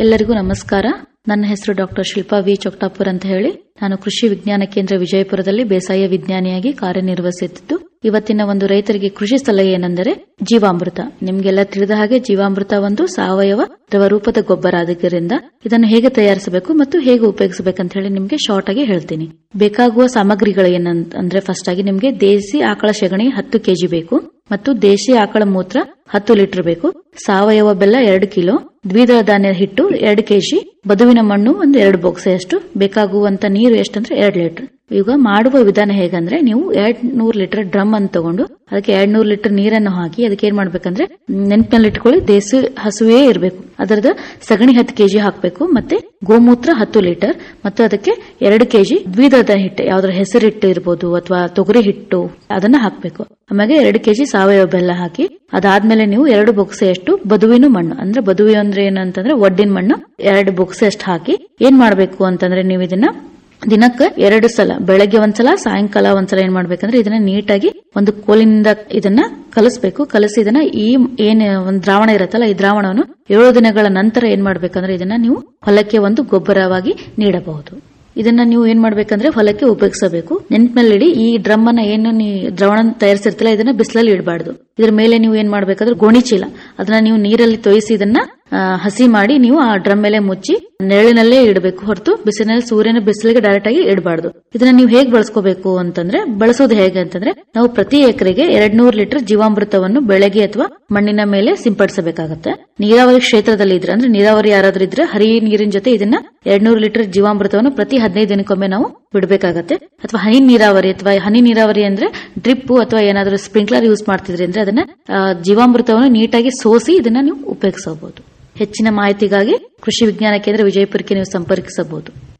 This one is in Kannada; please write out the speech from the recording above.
ಎಲ್ಲರಿಗೂ ನಮಸ್ಕಾರ ನನ್ನ ಹೆಸರು ಡಾಕ್ಟರ್ ಶಿಲ್ಪಾ ವಿ ಚೊಕ್ಟಾಪುರ್ ಅಂತ ಹೇಳಿ ನಾನು ಕೃಷಿ ವಿಜ್ಞಾನ ಕೇಂದ್ರ ವಿಜಯಪುರದಲ್ಲಿ ಬೇಸಾಯ ವಿಜ್ಞಾನಿಯಾಗಿ ಕಾರ್ಯನಿರ್ವಹಿಸುತ್ತಿದ್ದು ಇವತ್ತಿನ ಒಂದು ರೈತರಿಗೆ ಕೃಷಿ ಸಲಹೆ ಏನೆಂದರೆ ಜೀವಾಮೃತ ನಿಮ್ಗೆಲ್ಲ ತಿಳಿದ ಹಾಗೆ ಜೀವಾಮೃತ ಒಂದು ಸಾವಯವ ದ್ರವ ರೂಪದ ಗೊಬ್ಬರ ಆದ್ದರಿಂದ ಇದನ್ನು ಹೇಗೆ ತಯಾರಿಸಬೇಕು ಮತ್ತು ಹೇಗೆ ಉಪಯೋಗಿಸಬೇಕಂತ ಹೇಳಿ ನಿಮ್ಗೆ ಶಾರ್ಟ್ ಆಗಿ ಹೇಳ್ತೀನಿ ಬೇಕಾಗುವ ಸಾಮಗ್ರಿಗಳು ಏನಂತ ಅಂದ್ರೆ ಫಸ್ಟ್ ಆಗಿ ನಿಮ್ಗೆ ದೇಸಿ ಆಕಳ ಸೆಗಣಿ ಹತ್ತು ಕೆಜಿ ಬೇಕು ಮತ್ತು ದೇಶಿ ಆಕಳ ಮೂತ್ರ ಹತ್ತು ಲೀಟರ್ ಬೇಕು ಸಾವಯವ ಬೆಲ್ಲ ಎರಡು ಕಿಲೋ ದ್ವಿದಳ ಧಾನ್ಯ ಹಿಟ್ಟು ಎರಡು ಕೆಜಿ ಬದುವಿನ ಮಣ್ಣು ಒಂದು ಎರಡು ಬೊಕ್ಸೆಯಷ್ಟು ಬೇಕಾಗುವಂತ ನೀರು ಎಷ್ಟಂದ್ರೆ ಎರಡು ಲೀಟರ್ ಈಗ ಮಾಡುವ ವಿಧಾನ ಹೇಗಂದ್ರೆ ನೀವು ಎರಡ್ ನೂರ್ ಲೀಟರ್ ಡ್ರಮ್ ಅನ್ನು ತಗೊಂಡು ಅದಕ್ಕೆ ಎರಡ್ ನೂರ್ ಲೀಟರ್ ನೀರನ್ನು ಹಾಕಿ ಅದಕ್ಕೆ ಏನ್ ಮಾಡ್ಬೇಕಂದ್ರೆ ನೆನಪಿನಲ್ಲಿ ಇಟ್ಕೊಳ್ಳಿ ದೇಸಿ ಹಸುವೇ ಇರಬೇಕು ಅದರದ ಸಗಣಿ ಹತ್ತು ಕೆಜಿ ಹಾಕಬೇಕು ಮತ್ತೆ ಗೋಮೂತ್ರ ಹತ್ತು ಲೀಟರ್ ಮತ್ತು ಅದಕ್ಕೆ ಎರಡು ಕೆಜಿ ದ್ವಿದಳ ಹಿಟ್ಟು ಯಾವ್ದ್ರ ಹೆಸರು ಹಿಟ್ಟು ಇರ್ಬೋದು ಅಥವಾ ತೊಗರಿ ಹಿಟ್ಟು ಅದನ್ನ ಹಾಕಬೇಕು ಆಮೇಲೆ ಎರಡು ಕೆಜಿ ಸಾವಯವ ಬೆಲ್ಲ ಹಾಕಿ ಅದಾದ್ಮೇಲೆ ನೀವು ಎರಡು ಬೊಕ್ಸೆಯಷ್ಟು ಬದುವಿನ ಮಣ್ಣು ಅಂದ್ರೆ ಬದುವಿ ಅಂದ್ರೆ ಏನಂತಂದ್ರೆ ಒಡ್ಡಿನ ಮಣ್ಣು ಎರಡು ಬೊಕ್ಸೆಯಷ್ಟು ಹಾಕಿ ಏನ್ ಮಾಡ್ಬೇಕು ಅಂತಂದ್ರೆ ನೀವು ಇದನ್ನ ದಿನಕ್ಕೆ ಎರಡು ಸಲ ಬೆಳಗ್ಗೆ ಒಂದ್ಸಲ ಸಾಯಂಕಾಲ ಒಂದ್ಸಲ ಏನ್ ಮಾಡ್ಬೇಕಂದ್ರೆ ಇದನ್ನ ನೀಟಾಗಿ ಒಂದು ಕೋಲಿನಿಂದ ಇದನ್ನ ಕಲಿಸ್ಬೇಕು ಕಲಸಿ ಇದನ್ನ ಈ ಏನ್ ಒಂದು ದ್ರಾವಣ ಇರತ್ತಲ್ಲ ಈ ದ್ರಾವಣವನ್ನು ಏಳು ದಿನಗಳ ನಂತರ ಏನ್ ಮಾಡ್ಬೇಕಂದ್ರೆ ಇದನ್ನ ನೀವು ಹೊಲಕ್ಕೆ ಒಂದು ಗೊಬ್ಬರವಾಗಿ ನೀಡಬಹುದು ಇದನ್ನ ನೀವು ಏನ್ ಮಾಡ್ಬೇಕಂದ್ರೆ ಹೊಲಕ್ಕೆ ಉಪಯೋಗಿಸಬೇಕು ನೆನ್ಪಿನಲ್ಲಿ ಈ ಡ್ರಮ್ ಅನ್ನ ಏನು ನೀವು ದ್ರವಣ ತಯಾರಿಸಿರ್ತಿಲ್ಲ ಇದನ್ನ ಬಿಸಿಲಲ್ಲಿ ಇಡಬಾರ್ದು ಇದ್ರ ಮೇಲೆ ನೀವು ಏನ್ ಮಾಡ್ಬೇಕಂದ್ರೆ ಗೋಣಿ ಚೀಲ ಅದನ್ನ ನೀವು ನೀರಲ್ಲಿ ತೊಯಿಸಿ ಇದನ್ನ ಆ, ಹಸಿ ಮಾಡಿ ನೀವು ಆ ಡ್ರಮ್ ಮೇಲೆ ಮುಚ್ಚಿ ನೆರಳಿನಲ್ಲೇ ಇಡಬೇಕು ಹೊರತು ಬಿಸಿಲಿನಲ್ಲಿ ಸೂರ್ಯನ ಬಿಸಿಲಿಗೆ ಡೈರೆಕ್ಟ್ ಆಗಿ ಇಡಬಾರ್ದು ಇದನ್ನ ನೀವು ಹೇಗೆ ಬಳಸ್ಕೋಬೇಕು ಅಂತಂದ್ರೆ ಬಳಸೋದು ಹೇಗೆ ಅಂತಂದ್ರೆ ನಾವು ಪ್ರತಿ ಎಕರೆಗೆ ಎರಡ್ ನೂರು ಲೀಟರ್ ಜೀವಾಮೃತವನ್ನು ಬೆಳಗ್ಗೆ ಅಥವಾ ಮಣ್ಣಿನ ಮೇಲೆ ಸಿಂಪಡಿಸಬೇಕಾಗತ್ತೆ ನೀರಾವರಿ ಕ್ಷೇತ್ರದಲ್ಲಿ ಇದ್ರೆ ಅಂದ್ರೆ ನೀರಾವರಿ ಯಾರಾದ್ರೂ ಇದ್ರೆ ಹರಿ ನೀರಿನ ಜೊತೆ ಇದನ್ನ ಎರಡ್ ನೂರು ಲೀಟರ್ ಜೀವಾಮೃತವನ್ನು ಪ್ರತಿ ಹದಿನೈದು ದಿನಕ್ಕೊಮ್ಮೆ ನಾವು ಬಿಡಬೇಕಾಗತ್ತೆ ಅಥವಾ ಹನಿ ನೀರಾವರಿ ಅಥವಾ ಹನಿ ನೀರಾವರಿ ಅಂದ್ರೆ ಡ್ರಿಪ್ ಅಥವಾ ಏನಾದ್ರೂ ಸ್ಪ್ರಿಂಕ್ಲರ್ ಯೂಸ್ ಮಾಡ್ತಿದ್ರಿ ಅಂದ್ರೆ ಅದನ್ನ ಆ, ಜೀವಾಮೃತವನ್ನು ನೀಟಾಗಿ ಸೋಸಿ ಇದನ್ನ ನೀವು ಉಪಯೋಗಿಸಬಹುದು ಹೆಚ್ಚಿನ ಮಾಹಿತಿಗಾಗಿ ಕೃಷಿ ವಿಜ್ಞಾನ ಕೇಂದ್ರ ವಿಜಯಪುರಕ್ಕೆ ನೀವು ಸಂಪರ್ಕಿಸಬಹುದು